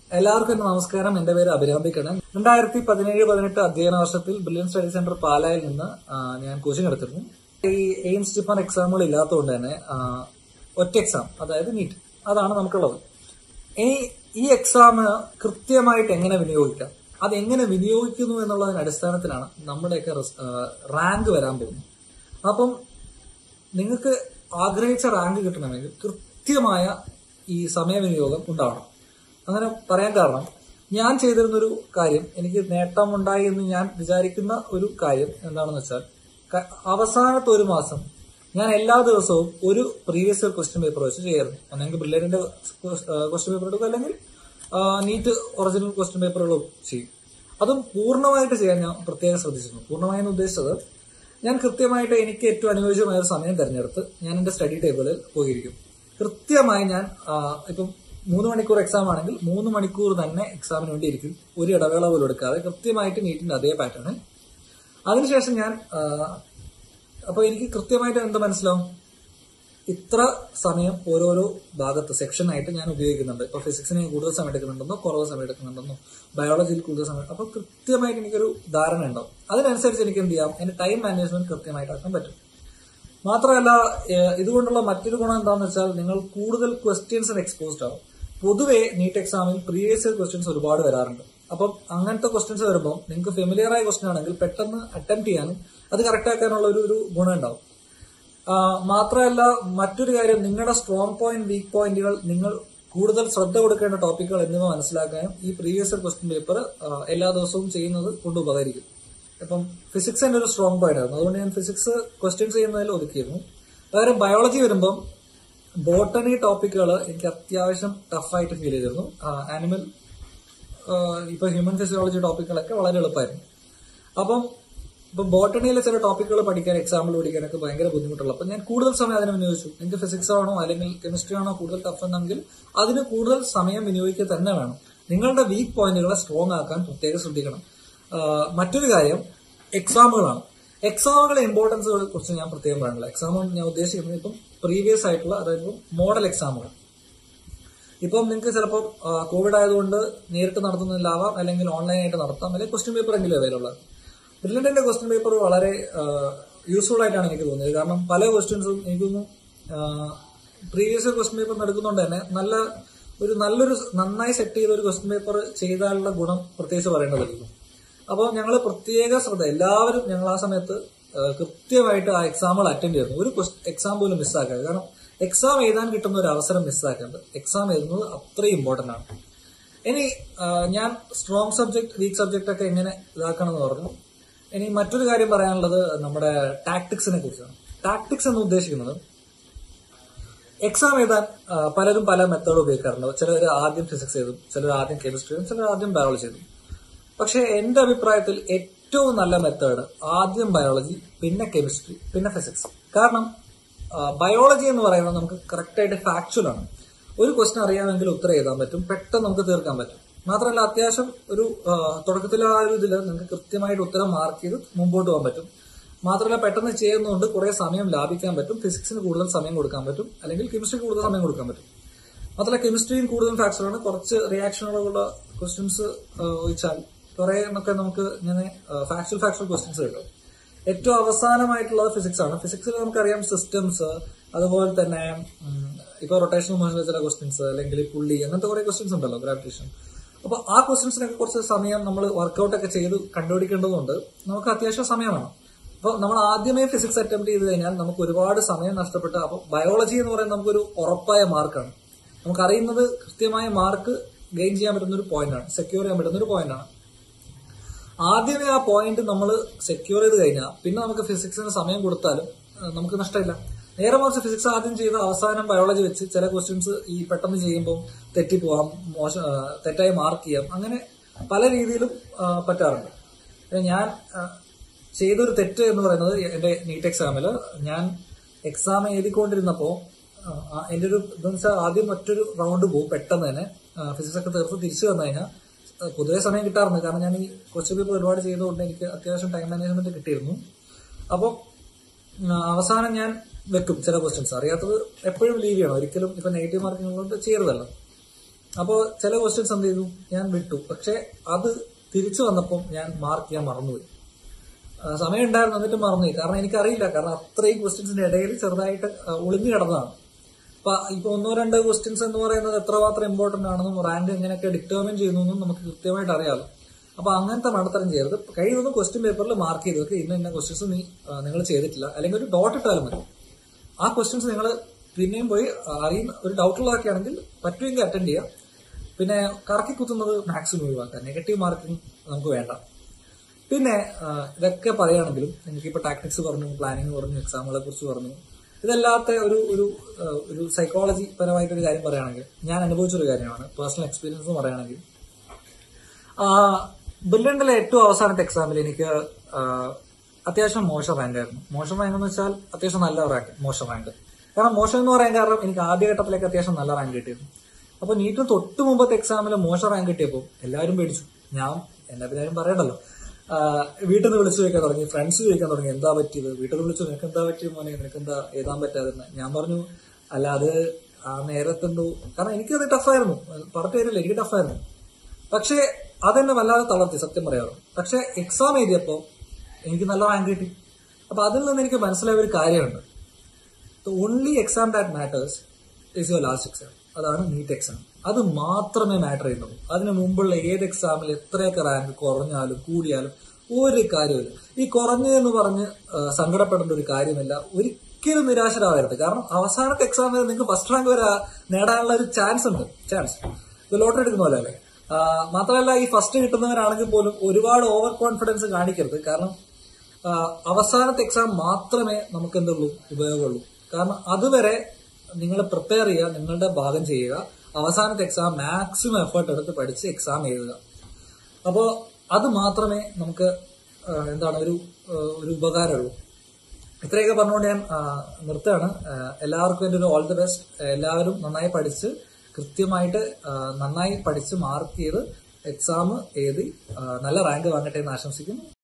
എല്ലാവർക്കും എന്റെ നമസ്കാരം എന്റെ പേര് അഭിരാമിക്കാണ് രണ്ടായിരത്തി പതിനേഴ് പതിനെട്ട് അധ്യയന വർഷത്തിൽ ബ്രില്യൻ സ്റ്റഡി സെന്റർ പാലായിൽ നിന്ന് ആ, ഞാൻ കോച്ചിങ് എടുത്തിരുന്നു ഈ എയിംസ് ജിപ്പാൻ എക്സാമുകൾ ഇല്ലാത്തതുകൊണ്ട് തന്നെ ആ, ഒറ്റ എക്സാം അതായത് നീറ്റ് അതാണ് നമുക്കുള്ളത് ഇനി ഈ എക്സാം കൃത്യമായിട്ട് എങ്ങനെ വിനിയോഗിക്കാം അത് എങ്ങനെ വിനിയോഗിക്കുന്നു എന്നുള്ളതിന്റെ അടിസ്ഥാനത്തിലാണ് നമ്മുടെയൊക്കെ റാങ്ക് വരാൻ പോകുന്നത് അപ്പം നിങ്ങൾക്ക് ആഗ്രഹിച്ച റാങ്ക് കിട്ടണമെങ്കിൽ കൃത്യമായ ഈ സമയവിനിയോഗം ഉണ്ടാവണം അങ്ങനെ പറയാൻ കാരണം ഞാൻ ചെയ്തിരുന്നൊരു കാര്യം എനിക്ക് നേട്ടമുണ്ടായി എന്ന് ഞാൻ വിചാരിക്കുന്ന ഒരു കാര്യം എന്താണെന്ന് വെച്ചാൽ ക- അവസാനത്തെ ഒരു മാസം ഞാൻ എല്ലാ ദിവസവും ഒരു പ്രീവിയസ് ഇയർ ക്വസ്റ്റ്യൻ പേപ്പർ വെച്ച് ചെയ്യായിരുന്നു ഒന്നെങ്കിൽ ബ്രില്യറിന്റെ ക്വസ്റ്റ്യൻ പേപ്പർ എടുക്കും അല്ലെങ്കിൽ നീറ്റ് ഒറിജിനൽ ക്വസ്റ്റ്യൻ പേപ്പറുകൾ ചെയ്യും അതും പൂർണ്ണമായിട്ട് ചെയ്യാൻ ഞാൻ പ്രത്യേകം ശ്രദ്ധിച്ചിരുന്നു പൂർണ്ണമായെന്ന് ഉദ്ദേശിച്ചത് ഞാൻ കൃത്യമായിട്ട് എനിക്ക് ഏറ്റവും അനുയോജ്യമായ ഒരു സമയം തിരഞ്ഞെടുത്ത് ഞാൻ എന്റെ സ്റ്റഡി ടേബിളിൽ പോയിരിക്കും കൃത്യമായി ഞാൻ ആ, ഇപ്പം മൂന്ന് മണിക്കൂർ എക്സാം ആണെങ്കിൽ മൂന്ന് മണിക്കൂർ തന്നെ എക്സാമിന് വേണ്ടി ഇരിക്കും ഒരു ഇടവേള പോലും എടുക്കാതെ കൃത്യമായിട്ട് നീറ്റിന്റെ അതേ പാറ്റേണിൽ അതിനുശേഷം ഞാൻ ആ, അപ്പൊ എനിക്ക് കൃത്യമായിട്ട് എന്ത് മനസ്സിലാവും ഇത്ര സമയം ഓരോരോ ഭാഗത്ത് സെക്ഷനായിട്ട് ഞാൻ ഉപയോഗിക്കുന്നുണ്ട് ഇപ്പൊ ഫിസിക്സിന് കൂടുതൽ സമയം എടുക്കുന്നുണ്ടെന്നോ കുറവ് സമയം എടുക്കുന്നുണ്ടെന്നോ ബയോളജിയിൽ കൂടുതൽ സമയം അപ്പൊ കൃത്യമായിട്ട് എനിക്കൊരു ധാരണ ഉണ്ടാവും അതിനനുസരിച്ച് എനിക്ക് എന്ത് ചെയ്യാം എന്റെ ടൈം മാനേജ്മെന്റ് കൃത്യമായിട്ട് ആക്കാൻ പറ്റും മാത്രമല്ല ഏഹ് ഇതുകൊണ്ടുള്ള മറ്റൊരു ഗുണം എന്താണെന്ന് വെച്ചാൽ നിങ്ങൾ കൂടുതൽ ക്വസ്റ്റ്യൻസിന് എക്സ്പോസ്ഡ് ആവും പൊതുവെ നീറ്റ് എക്സാമിൽ പ്രീവിയസ് ഇയർ ക്വസ്റ്റ്യൻസ് ഒരുപാട് വരാറുണ്ട് അപ്പം അങ്ങനത്തെ ക്വസ്റ്റ്യൻസ് വരുമ്പോൾ നിങ്ങൾക്ക് ഫെമിലിയർ ആയ ക്വസ്റ്റ്യൻ ആണെങ്കിൽ പെട്ടെന്ന് അറ്റംപ്റ്റ് ചെയ്യാനും അത് കറക്റ്റ് ആക്കാനുള്ള ഒരു ഒരു ഗുണം ഉണ്ടാവും ആ, മാത്രമല്ല മറ്റൊരു കാര്യം നിങ്ങളുടെ സ്ട്രോങ് പോയിന്റ് വീക്ക് പോയിന്റുകൾ നിങ്ങൾ കൂടുതൽ ശ്രദ്ധ കൊടുക്കേണ്ട ടോപ്പിക്കുകൾ എന്നിവ മനസ്സിലാക്കാനും ഈ പ്രീവിയസ് ഇയർ ക്വസ്റ്റ്യൻ പേപ്പർ എല്ലാ ദിവസവും ചെയ്യുന്നത് കൊണ്ട് ഉപകരിക്കും ഇപ്പം ഫിസിക്സ് എന്റെ ഒരു സ്ട്രോങ് പോയിന്റ് ആയിരുന്നു അതുകൊണ്ട് ഞാൻ ഫിസിക്സ് ക്വസ്റ്റ്യൻസ് ചെയ്യുന്നതിൽ ഒതുക്കിയിരുന്നു പകരം ബയോളജി വരുമ്പം ബോട്ടണി ടോപ്പിക്കുകൾ എനിക്ക് അത്യാവശ്യം ടഫായിട്ട് ഫീൽ ചെയ്തിരുന്നു ആനിമൽ ഇപ്പൊ ഹ്യൂമൻ ഫിസിയോളജി ടോപ്പിക്കുകളൊക്കെ വളരെ എളുപ്പമായിരുന്നു അപ്പം ഇപ്പൊ ബോട്ടണിയിലെ ചില ടോപ്പിക്കുകൾ പഠിക്കാൻ എക്സാമ്പിൾ പഠിക്കാനൊക്കെ ഭയങ്കര ബുദ്ധിമുട്ടുള്ള അപ്പൊ ഞാൻ കൂടുതൽ സമയം അതിന് വിനിയോഗിച്ചു നിങ്ങൾക്ക് ഫിസിക്സ് ആണോ അല്ലെങ്കിൽ കെമിസ്ട്രി ആണോ കൂടുതൽ ടഫ് എന്നെങ്കിൽ അതിന് കൂടുതൽ സമയം വിനിയോഗിക്കുക തന്നെ വേണം നിങ്ങളുടെ വീക്ക് പോയിന്റുകളെ സ്ട്രോങ് ആക്കാൻ പ്രത്യേകം ശ്രദ്ധിക്കണം ആ, മറ്റൊരു കാര്യം എക്സാമുകളാണ് എക്സാമുകളുടെ ഇമ്പോർട്ടൻസുകളെ കുറിച്ച് ഞാൻ പ്രത്യേകം പറയുന്നില്ല എക്സാം ഞാൻ ഉദ്ദേശിക്കുന്നത് ഇപ്പം പ്രീവിയസ് ആയിട്ടുള്ള അതായത് ഇപ്പം മോഡൽ എക്സാമുകൾ ഇപ്പം നിങ്ങൾക്ക് ചിലപ്പോൾ കോവിഡ് ആയതുകൊണ്ട് നേരിട്ട് നടത്തുന്നില്ലാവാം അല്ലെങ്കിൽ ഓൺലൈനായിട്ട് നടത്താം അല്ലെങ്കിൽ ക്വസ്റ്റ്യൻ പേപ്പർ എങ്കിലും അവൈലബിൾ ആണ് ബ്രില്യന്റിന്റെ ക്വസ്റ്റ്യൻ പേപ്പർ വളരെ യൂസ്ഫുൾ ആയിട്ടാണ് എനിക്ക് തോന്നിയത് കാരണം പല ക്വസ്റ്റ്യൻസും എനിക്കൊന്നും പ്രീവിയസ് ക്വസ്റ്റ്യൻ പേപ്പർ എടുക്കുന്നതുകൊണ്ട് തന്നെ നല്ല ഒരു നല്ലൊരു നന്നായി സെറ്റ് ചെയ്ത ഒരു ക്വസ്റ്റ്യൻ പേപ്പർ ചെയ്താലുള്ള ഗുണം പ്രത്യേകിച്ച് പറയേണ്ടതില്ല അപ്പോൾ ഞങ്ങൾ പ്രത്യേക ശ്രദ്ധ എല്ലാവരും ഞങ്ങൾ ആ സമയത്ത് ആ, കൃത്യമായിട്ട് ആ എക്സാമുകൾ അറ്റൻഡ് ചെയ്യുന്നു ഒരു എക്സാം പോലും മിസ്സാക്കരുത് കാരണം എക്സാം എഴുതാൻ കിട്ടുന്ന ഒരു അവസരം മിസ്സാക്കരുത് എക്സാം എഴുതുന്നത് അത്രയും ഇമ്പോർട്ടന്റ് ആണ് ഇനി ആ, ഞാൻ സ്ട്രോങ് സബ്ജക്ട് വീക്ക് സബ്ജക്ട് ഒക്കെ എങ്ങനെ ഇതാക്കണം എന്ന് പറഞ്ഞു ഇനി മറ്റൊരു കാര്യം പറയാനുള്ളത് നമ്മുടെ ടാക്ടിക്സിനെ കുറിച്ചാണ് ടാക്ടിക്സ് എന്ന് ഉദ്ദേശിക്കുന്നത് എക്സാം എഴുതാൻ ആ, പലരും പല മെത്തേഡ് ഉപയോഗിക്കാറുണ്ട് ചിലർ ആദ്യം ഫിസിക്സ് എഴുതും ചിലർ ആദ്യം കെമിസ്ട്രി എഴുതും ചിലർ ആദ്യം ബയോളജി എഴുതും പക്ഷെ എന്റെ അഭിപ്രായത്തിൽ ഏറ്റവും നല്ല മെത്തേഡ് ആദ്യം ബയോളജി പിന്നെ കെമിസ്ട്രി പിന്നെ ഫിസിക്സ് കാരണം ബയോളജി എന്ന് പറയുന്നത് നമുക്ക് കറക്റ്റ് ആയിട്ട് ഫാക്ച്വൽ ആണ് ഒരു ക്വസ്റ്റൻ അറിയാമെങ്കിൽ ഉത്തരം എഴുതാൻ പറ്റും പെട്ടെന്ന് നമുക്ക് തീർക്കാൻ പറ്റും മാത്രമല്ല അത്യാവശ്യം ഒരു ആ, തുടക്കത്തിലെ ആ ഒരു ഇതിൽ നിങ്ങൾക്ക് കൃത്യമായിട്ട് ഉത്തരം മാർക്ക് ചെയ്ത് മുമ്പോട്ട് പോകാൻ പറ്റും മാത്രമല്ല പെട്ടെന്ന് ചെയ്യുന്നതുകൊണ്ട് കുറെ സമയം ലാഭിക്കാൻ പറ്റും ഫിസിക്സിന് കൂടുതൽ സമയം കൊടുക്കാൻ പറ്റും അല്ലെങ്കിൽ കെമിസ്ട്രിക്ക് കൂടുതൽ സമയം കൊടുക്കാൻ പറ്റും മാത്രമല്ല കെമിസ്ട്രിയും കൂടുതൽ ഫാക്ടറാണ് കുറച്ച് റിയാക്ഷനുകളുള്ള ക്വസ്റ്റ്യൻസ് ചോദിച്ചാൽ കുറെ എന്നൊക്കെ നമുക്ക് ഇങ്ങനെ ഫാക്ച്വൽ ഫാക്ച്വൽ ക്വസ്റ്റ്യൻസ് കിട്ടും ഏറ്റവും അവസാനമായിട്ടുള്ളത് ഫിസിക്സ് ആണ് ഫിസിക്സിൽ നമുക്കറിയാം സിസ്റ്റംസ് അതുപോലെ തന്നെ ഉം, ഇപ്പൊ റൊട്ടേഷണൽ മോഷനിലെ ചില ക്വസ്റ്റ്യൻസ് അല്ലെങ്കിൽ പുള്ളി അങ്ങനത്തെ കുറെ ക്വസ്റ്റ്യൻസ് ഉണ്ടല്ലോ ഗ്രാവിറ്റേഷൻ അപ്പൊ ആ ക്വസ്റ്റ്യൻസിനൊക്കെ കുറച്ച് സമയം നമ്മൾ വർക്കൗട്ട് ഒക്കെ ചെയ്ത് കണ്ടുപിടിക്കേണ്ടതുകൊണ്ട് നമുക്ക് അത്യാവശ്യം സമയം വേണം അപ്പൊ നമ്മൾ ആദ്യമേ ഫിസിക്സ് അറ്റംപ്റ്റ് ചെയ്ത് കഴിഞ്ഞാൽ നമുക്ക് ഒരുപാട് സമയം നഷ്ടപ്പെട്ട അപ്പൊ ബയോളജി എന്ന് പറയുന്നത് നമുക്കൊരു ഉറപ്പായ മാർക്കാണ് നമുക്ക് അറിയുന്നത് കൃത്യമായ മാർക്ക് ഗെയിൻ ചെയ്യാൻ പറ്റുന്ന ഒരു പോയിന്റാണ് സെക്യൂർ ചെയ്യാൻ പറ്റുന്ന ഒരു പോയിന്റാണ് ആദ്യമേ ആ പോയിന്റ് നമ്മൾ സെക്യൂർ ചെയ്ത് കഴിഞ്ഞാൽ പിന്നെ നമുക്ക് ഫിസിക്സിന് സമയം കൊടുത്താലും ആ, നമുക്ക് നഷ്ടമില്ല നേരെ മറിച്ച് ഫിസിക്സ് ആദ്യം ചെയ്ത് അവസാനം ബയോളജി വെച്ച് ചില ക്വസ്റ്റ്യൻസ് ഈ പെട്ടെന്ന് ചെയ്യുമ്പോൾ തെറ്റിപ്പോവാം മോശം ആ, തെറ്റായി മാർക്ക് ചെയ്യാം അങ്ങനെ പല രീതിയിലും ആ, പറ്റാറുണ്ട് പിന്നെ ഞാൻ ആ, ചെയ്തൊരു തെറ്റ് എന്ന് പറയുന്നത് എന്റെ നീറ്റ് എക്സാമിൽ ഞാൻ എക്സാം എഴുതിക്കൊണ്ടിരുന്നപ്പോൾ എന്റെ ഒരു ഇതെന്ന് വെച്ചാൽ ആദ്യം മറ്റൊരു റൗണ്ട് പോകും പെട്ടെന്ന് തന്നെ ഫിസിക്സ് ഒക്കെ തീർത്ത് തിരിച്ചു വന്നു കഴിഞ്ഞാൽ ആ, പൊതുവെ സമയം കിട്ടാറുണ്ട് കാരണം ഞാൻ ഈ ക്വസ്റ്റ്യൻ പേപ്പർ ഒരുപാട് ചെയ്തുകൊണ്ട് എനിക്ക് അത്യാവശ്യം ടൈം മാനേജ്മെന്റ് കിട്ടിയിരുന്നു അപ്പോൾ അവസാനം ഞാൻ വെക്കും ചില ക്വസ്റ്റ്യൻസ് അറിയാത്തത് എപ്പോഴും ലീവ് ചെയ്യണം ഒരിക്കലും ഇപ്പൊ നെഗറ്റീവ് മാർക്കിംഗ് ഉള്ളത് ചെയ്യരുതല്ലോ അപ്പോൾ ചില ക്വസ്റ്റ്യൻസ് എന്ത് ചെയ്തു ഞാൻ വിട്ടു പക്ഷെ അത് തിരിച്ചു വന്നപ്പോൾ ഞാൻ മാർക്ക് ചെയ്യാൻ മറന്നുപോയി ആ, സമയം ഉണ്ടായിരുന്നു എന്നിട്ട് മറന്നുപോയി കാരണം എനിക്കറിയില്ല കാരണം അത്രയും ക്വസ്റ്റ്യൻസിന്റെ ഇടയിൽ ചെറുതായിട്ട് ആ, ഒളിഞ്ഞു കിടന്നതാണ് അപ്പൊ ഇപ്പൊ ഒന്നോ രണ്ടോ ക്വസ്റ്റ്യൻസ് എന്ന് പറയുന്നത് എത്രമാത്രം ഇമ്പോർട്ടന്റ് ആണെന്നും റാങ്ക് എങ്ങനെയൊക്കെ ഡിറ്റർമിൻ ചെയ്യുന്നു എന്നും നമുക്ക് കൃത്യമായിട്ട് അറിയാമല്ലോ അപ്പൊ അങ്ങനത്തെ മണ്ടത്തരം ചെയ്യരുത് കഴിയുന്നതും ക്വസ്റ്റ്യൻ പേപ്പറിൽ മാർക്ക് ചെയ്ത് വെക്കുക ഇന്ന ഇന്ന ക്വസ്റ്റ്യൻസ് നീ നിങ്ങൾ ചെയ്തിട്ടില്ല അല്ലെങ്കിൽ ഒരു ഡോട്ട് ഇട്ടാലും മതി ആ ക്വസ്റ്റ്യൻസ് നിങ്ങൾ പിന്നെയും പോയി അറിയുന്ന ഒരു ഡൗട്ടുള്ളതൊക്കെ ആണെങ്കിൽ പറ്റുമെങ്കിൽ അറ്റൻഡ് ചെയ്യുക പിന്നെ കറക്കി കുത്തുന്നത് മാക്സിമം ഒഴിവാക്കുക നെഗറ്റീവ് മാർക്കിംഗ് നമുക്ക് വേണ്ട പിന്നെ ആ, ഇതൊക്കെ പറയുകയാണെങ്കിലും നിങ്ങൾക്ക് ഇപ്പൊ ടാക്ടിക്സ് പറഞ്ഞു പ്ലാനിങ് പറഞ്ഞു എക്സാമുകളെ കുറിച്ച് പറഞ്ഞു ഇതല്ലാത്ത ഒരു ഒരു ആ, ഒരു സൈക്കോളജി പരമായിട്ടൊരു കാര്യം പറയുകയാണെങ്കിൽ ഞാൻ അനുഭവിച്ചൊരു കാര്യമാണ് പേഴ്സണൽ എക്സ്പീരിയൻസ് എന്ന് പറയുകയാണെങ്കിൽ ബില്ലിന്റെ ഏറ്റവും അവസാനത്തെ എക്സാമിൽ എനിക്ക് ആ, അത്യാവശ്യം മോശം റാങ്ക് ആയിരുന്നു മോശം റാങ്ക് എന്ന് വെച്ചാൽ അത്യാവശ്യം നല്ല റാങ്ക് മോശം റാങ്ക് കാരണം മോശം എന്ന് പറയാൻ കാരണം എനിക്ക് ആദ്യഘട്ടത്തിലേക്ക് അത്യാവശ്യം നല്ല റാങ്ക് കിട്ടിയിരുന്നു അപ്പൊ നീറ്റിന് തൊട്ട് മുമ്പത്തെ എക്സാമിൽ മോശം റാങ്ക് കിട്ടിയപ്പോൾ എല്ലാവരും പേടിച്ചു ഞാൻ എന്നെ പിന്നെ ആരും പറയണ്ടല്ലോ ആ, വീട്ടിൽ നിന്ന് വിളിച്ചു ചോദിക്കാൻ തുടങ്ങി ഫ്രണ്ട്സ് ചോദിക്കാൻ തുടങ്ങി എന്താ പറ്റിയത് വീട്ടിൽ നിന്ന് വിളിച്ചു നിനക്ക് എന്താ പറ്റിയത് മോനെ നിനക്ക് എന്താ എഴുതാൻ പറ്റാതിരുന്ന ഞാൻ പറഞ്ഞു അല്ല അത് ആ നേരത്തെന്തോ കാരണം എനിക്കത് ടഫായിരുന്നു പറഞ്ഞു തരില്ല എനിക്ക് ടഫായിരുന്നു പക്ഷേ അതെന്നെ വല്ലാതെ തളർത്തി സത്യം പറയാറ് പക്ഷെ എക്സാം എഴുതിയപ്പോ എനിക്ക് നല്ല റാങ്ക് കിട്ടി അപ്പൊ അതിൽ നിന്ന് എനിക്ക് മനസ്സിലായ ഒരു കാര്യമുണ്ട് the only exam that matters is your last exam അതാണ് നീറ്റ് എക്സാം അത് മാത്രമേ മാറ്റർ ചെയ്യുന്നുള്ളൂ അതിന് മുമ്പുള്ള ഏത് എക്സാമിൽ എത്രയൊക്കെ റാങ്ക് കുറഞ്ഞാലും കൂടിയാലും ഒരു കാര്യമില്ല ഈ കുറഞ്ഞതെന്ന് പറഞ്ഞ് ആ, സങ്കടപ്പെടേണ്ട ഒരു കാര്യമില്ല ഒരിക്കലും നിരാശരാവരുത് കാരണം അവസാനത്തെ എക്സാം വരെ നിങ്ങൾക്ക് ഫസ്റ്റ് റാങ്ക് വരെ നേടാനുള്ള ഒരു ചാൻസ് ഉണ്ട് ചാൻസ് ഇത് ലോട്ടറി എടുക്കുന്ന പോലെ അല്ലേ ആ, മാത്രമല്ല ഈ ഫസ്റ്റ് കിട്ടുന്നവരാണെങ്കിൽ പോലും ഒരുപാട് ഓവർ കോൺഫിഡൻസ് കാണിക്കരുത് കാരണം ആ, അവസാനത്തെ എക്സാം മാത്രമേ നമുക്ക് എന്തുള്ളൂ ഉപയോഗമുള്ളൂ കാരണം അതുവരെ നിങ്ങൾ പ്രിപ്പയർ ചെയ്യുക നിങ്ങളുടെ ഭാഗം ചെയ്യുക അവസാനത്തെ എക്സാം മാക്സിമം എഫേർട്ട് എടുത്ത് പഠിച്ച് എക്സാം എഴുതുക അപ്പോൾ അത് മാത്രമേ നമുക്ക് ആ, എന്താണ് ഒരു ആ, ഒരു ഉപകാരമുള്ളൂ ഇത്രയൊക്കെ പറഞ്ഞുകൊണ്ട് ഞാൻ ആ, നിർത്തുകയാണ് ആ, എല്ലാവർക്കും എൻ്റെ ഒരു ഓൾ ദി ബെസ്റ്റ് എല്ലാവരും നന്നായി പഠിച്ച് കൃത്യമായിട്ട് ആ, നന്നായി പഠിച്ച് മാർക്ക് ചെയ്ത് എക്സാം എഴുതി ആ, നല്ല റാങ്ക് വാങ്ങട്ടെ എന്ന് ആശംസിക്കുന്നു